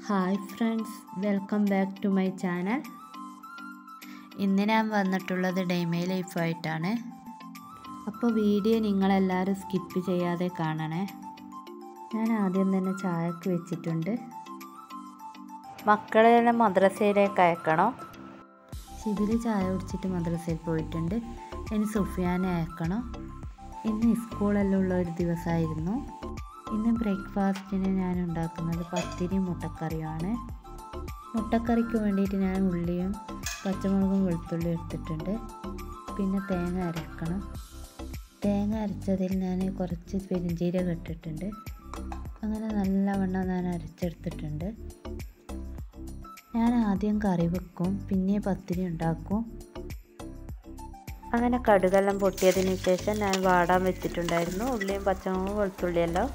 hi friends welcome back to my channel ഇന്ന് ഞാൻ വന്നിട്ടുള്ളത് ഡെയ്മേ ലൈഫായിട്ടാണ് അപ്പോൾ വീഡിയോ നിങ്ങളെല്ലാവരും സ്കിപ്പ് ചെയ്യാതെ കാണണേ ഞാൻ ആദ്യം തന്നെ ചായക്ക് വെച്ചിട്ടുണ്ട് മക്കളെല്ലാം മദ്രസയിലേക്ക് അയക്കണം ശിബില് ചായ കുടിച്ചിട്ട് മദ്രസയിൽ പോയിട്ടുണ്ട് ഇനി സുഫിയാനെ അയക്കണം ഇന്ന് സ്കൂളെല്ലാം ഉള്ള ഒരു ദിവസമായിരുന്നു ഇന്ന് ബ്രേക്ക്ഫാസ്റ്റിന് ഞാൻ ഉണ്ടാക്കുന്നത് പത്തിരി മുട്ടക്കറിയുമാണ് മുട്ടക്കറിക്ക് വേണ്ടിയിട്ട് ഞാൻ ഉള്ളിയും പച്ചമുളകും വെളുത്തുള്ളിയും എടുത്തിട്ടുണ്ട് പിന്നെ തേങ്ങ അരക്കണം തേങ്ങ അരച്ചതിൽ ഞാൻ കുറച്ച് പെരിഞ്ചീരകം ഇട്ടിട്ടുണ്ട് അങ്ങനെ നല്ലവണ്ണം ഞാൻ അരച്ചെടുത്തിട്ടുണ്ട് ഞാൻ ആദ്യം കറി വെക്കും പിന്നെ പത്തിരി ഉണ്ടാക്കും അങ്ങനെ കടുകെല്ലാം പൊട്ടിയതിന് ശേഷം ഞാൻ വാടാൻ വെച്ചിട്ടുണ്ടായിരുന്നു ഉള്ളിയും പച്ചമുളകും വെളുത്തുള്ളിയെല്ലാം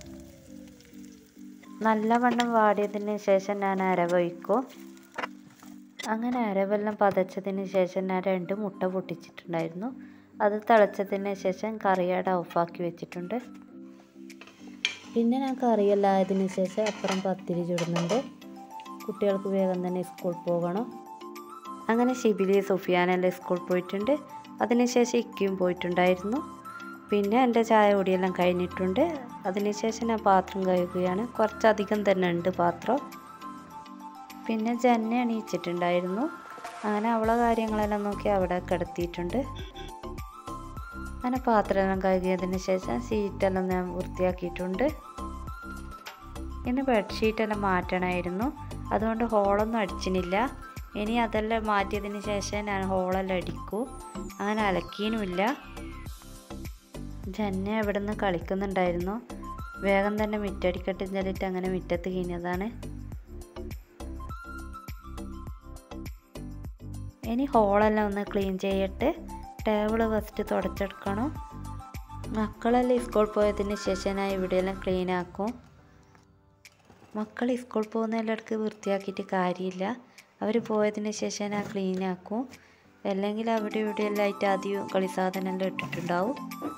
നല്ലവണ്ണം വാടിയതിന് ശേഷം ഞാൻ അരവൊഴിക്കും അങ്ങനെ അരവെല്ലാം പതച്ചതിന് ശേഷം ഞാൻ രണ്ട് മുട്ട പൊട്ടിച്ചിട്ടുണ്ടായിരുന്നു അത് തിളച്ചതിന് ശേഷം കറിയട ഓഫാക്കി വെച്ചിട്ടുണ്ട് പിന്നെ ഞാൻ കറിയെല്ലാം ആയതിനു ശേഷം അപ്പുറം പത്തിരി ചുടുന്നുണ്ട് കുട്ടികൾക്ക് വേഗം തന്നെ സ്കൂളിൽ പോകണം അങ്ങനെ ഷിബിലി സുഫിയാനെല്ലാം സ്കൂളിൽ പോയിട്ടുണ്ട് അതിനുശേഷം ഇക്കയും പോയിട്ടുണ്ടായിരുന്നു പിന്നെ എൻ്റെ ചായ കുടിയെല്ലാം കഴിഞ്ഞിട്ടുണ്ട് അതിനുശേഷം ഞാൻ പാത്രം കഴുകുകയാണ് കുറച്ചധികം തന്നെ ഉണ്ട് പാത്രം പിന്നെ ജന്ന എണീച്ചിട്ടുണ്ടായിരുന്നു അങ്ങനെ അവളെ കാര്യങ്ങളെല്ലാം നോക്കി അവിടെ കിടത്തിയിട്ടുണ്ട് അങ്ങനെ പാത്രമെല്ലാം കഴുകിയതിന് ശേഷം സീറ്റെല്ലാം ഞാൻ വൃത്തിയാക്കിയിട്ടുണ്ട് ഇനി ബെഡ്ഷീറ്റെല്ലാം മാറ്റണമായിരുന്നു അതുകൊണ്ട് ഹോളൊന്നും അടിച്ചിനില്ല ഇനി അതെല്ലാം മാറ്റിയതിന് ശേഷം ഞാൻ ഹോളെല്ലാം അടിക്കൂ അങ്ങനെ അലക്കിയുമില്ല ജന്ന എവിടെ നിന്ന് കളിക്കുന്നുണ്ടായിരുന്നു വേഗം തന്നെ മിറ്റടിക്കട്ടെ ചെല്ലിട്ട് അങ്ങനെ മിറ്റത്ത് കഴിഞ്ഞതാണ് ഇനി ഹോളെല്ലാം ഒന്ന് ക്ലീൻ ചെയ്യട്ട് ടേബിൾ ഫസ്റ്റ് തുടച്ചെടുക്കണം മക്കളെല്ലാം സ്കൂളിൽ പോയതിന് ശേഷം ഞാൻ ഇവിടെയെല്ലാം ക്ലീൻ ആക്കും മക്കൾ സ്കൂളിൽ പോകുന്നതിലിടക്ക് വൃത്തിയാക്കിയിട്ട് കാര്യമില്ല അവർ പോയതിന് ശേഷം ഞാൻ ക്ലീൻ ആക്കും അല്ലെങ്കിൽ അവിടെ ഇവിടെയെല്ലാം ആയിട്ട് ആദ്യം കളി സാധനമെല്ലാം ഇട്ടിട്ടുണ്ടാവും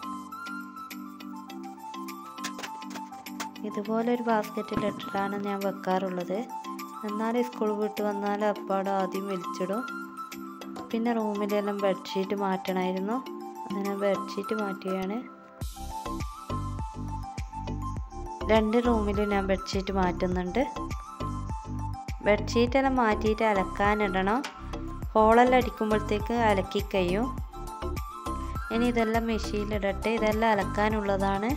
ഇതുപോലെ ഒരു ബാസ്ക്കറ്റിൽ ഇട്ടിട്ടാണ് ഞാൻ വെക്കാറുള്ളത് എന്നാൽ സ്കൂൾ വിട്ട് വന്നാൽ അപ്പാടെ ആദ്യം വലിച്ചിടും പിന്നെ റൂമിലെല്ലാം ബെഡ്ഷീറ്റ് മാറ്റണമായിരുന്നു അങ്ങനെ ബെഡ്ഷീറ്റ് മാറ്റുകയാണ് രണ്ട് റൂമിലും ഞാൻ ബെഡ്ഷീറ്റ് മാറ്റുന്നുണ്ട് ബെഡ്ഷീറ്റെല്ലാം മാറ്റിയിട്ട് അലക്കാനിടണം ഹോളെല്ലാം അടിക്കുമ്പോഴത്തേക്ക് അലക്കി കഴിയും ഇനി ഇതെല്ലാം മെഷീനിലിടട്ടെ ഇതെല്ലാം അലക്കാനുള്ളതാണ്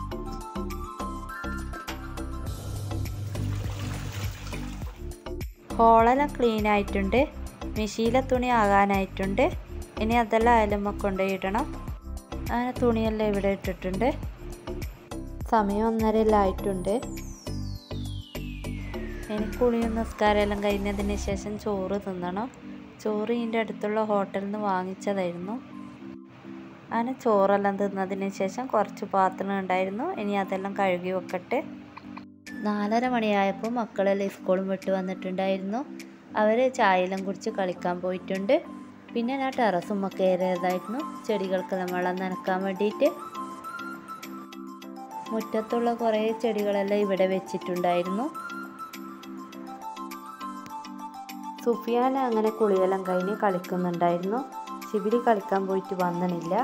ഹോളെല്ലാം ക്ലീൻ ആയിട്ടുണ്ട് മെഷീനിലെ തുണി ആകാനായിട്ടുണ്ട് ഇനി അതെല്ലാം അയലുമ്മ കൊണ്ടുപോയിടണം അങ്ങനെ തുണിയെല്ലാം ഇവിടെ ഇട്ടിട്ടുണ്ട് സമയം ഒന്നരയെല്ലാം ആയിട്ടുണ്ട് എനിക്ക് കുളിയും നിസ്കാരമെല്ലാം കഴിഞ്ഞതിന് ശേഷം ചോറ് തിന്നണം ചോറ് ഇതിൻ്റെ അടുത്തുള്ള ഹോട്ടലിൽ നിന്ന് വാങ്ങിച്ചതായിരുന്നു അങ്ങനെ ചോറെല്ലാം തിന്നതിന് ശേഷം കുറച്ച് പാത്രം ഉണ്ടായിരുന്നു ഇനി അതെല്ലാം കഴുകി വെക്കട്ടെ നാലര മണിയായപ്പോൾ മക്കളെല്ലാം സ്കൂളും വിട്ട് വന്നിട്ടുണ്ടായിരുന്നു അവർ ചായയെല്ലാം കുടിച്ച് കളിക്കാൻ പോയിട്ടുണ്ട് പിന്നെ ഞാൻ ടെറസുമ്മ കയറിയതായിരുന്നു ചെടികൾക്കെല്ലാം വെള്ളം നനക്കാൻ വേണ്ടിയിട്ട് മുറ്റത്തുള്ള കുറേ ചെടികളെല്ലാം ഇവിടെ വെച്ചിട്ടുണ്ടായിരുന്നു സുഫിയാന അങ്ങനെ കുളിയെല്ലാം കഴിഞ്ഞ് കളിക്കുന്നുണ്ടായിരുന്നു ശിബിരി കളിക്കാൻ പോയിട്ട് വന്നണില്ല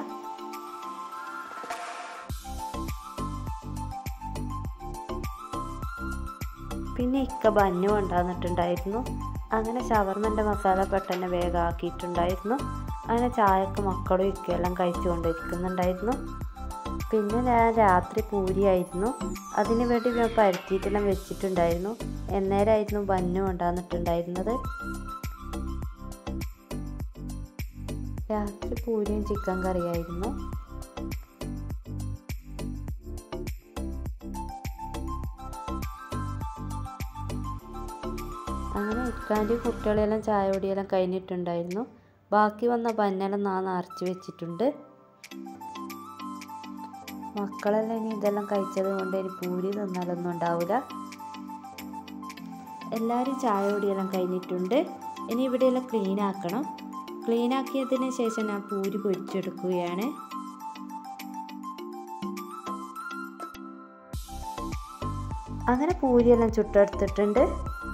പിന്നെ ഇക്ക ബന്നു കൊണ്ടുവന്നിട്ടുണ്ടായിരുന്നു അങ്ങനെ ഷവർമൻ്റെ മസാല പെട്ടെന്ന് വേഗം ആക്കിയിട്ടുണ്ടായിരുന്നു അങ്ങനെ ചായക്ക് മക്കളും ഇക്കയെല്ലാം കഴിച്ചുകൊണ്ടിരിക്കുന്നുണ്ടായിരുന്നു പിന്നെ ഞാൻ രാത്രി പൂരിയായിരുന്നു അതിന് വേണ്ടി ഞാൻ പരത്തിയിട്ടെല്ലാം വെച്ചിട്ടുണ്ടായിരുന്നു എന്നേരമായിരുന്നു ബന്നു കൊണ്ടുവന്നിട്ടുണ്ടായിരുന്നത് രാത്രി പൂരിയും ചിക്കൻ കറിയായിരുന്നു അങ്ങനെ ഇക്കാൻ്റെ കുട്ടികളെല്ലാം ചായ പൊടിയെല്ലാം കഴിഞ്ഞിട്ടുണ്ടായിരുന്നു ബാക്കി വന്ന പന്നെല്ലാം നാ നിറച്ച് വെച്ചിട്ടുണ്ട് മക്കളെല്ലാം ഇനി ഇതെല്ലാം കഴിച്ചത് കൊണ്ട് ഇനി പൂരി തിന്നാലൊന്നും ഉണ്ടാവില്ല എല്ലാവരും ചായ പൊടിയെല്ലാം കഴിഞ്ഞിട്ടുണ്ട് ഇനി ഇവിടെയെല്ലാം ക്ലീൻ ആക്കണം ക്ലീൻ ആക്കിയതിന് ശേഷം ഞാൻ പൂരി പൊരിച്ചെടുക്കുകയാണ് അങ്ങനെ പൂരിയെല്ലാം ചുട്ടെടുത്തിട്ടുണ്ട്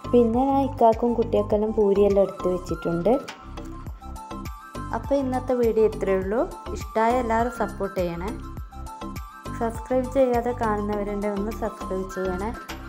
പിന്നെ ഞാൻ ഇക്കാക്കും കുട്ടികൾക്കെല്ലാം പൂരിയെല്ലാം എടുത്ത് വെച്ചിട്ടുണ്ട് അപ്പോൾ ഇന്നത്തെ വീഡിയോ ഇത്രയേ ഉള്ളൂ ഇഷ്ടമായ എല്ലാവരും സപ്പോർട്ട് ചെയ്യണേ സബ്സ്ക്രൈബ് ചെയ്യാതെ കാണുന്നവരുണ്ടെങ്കിൽ ഒന്ന് സബ്സ്ക്രൈബ് ചെയ്യണേ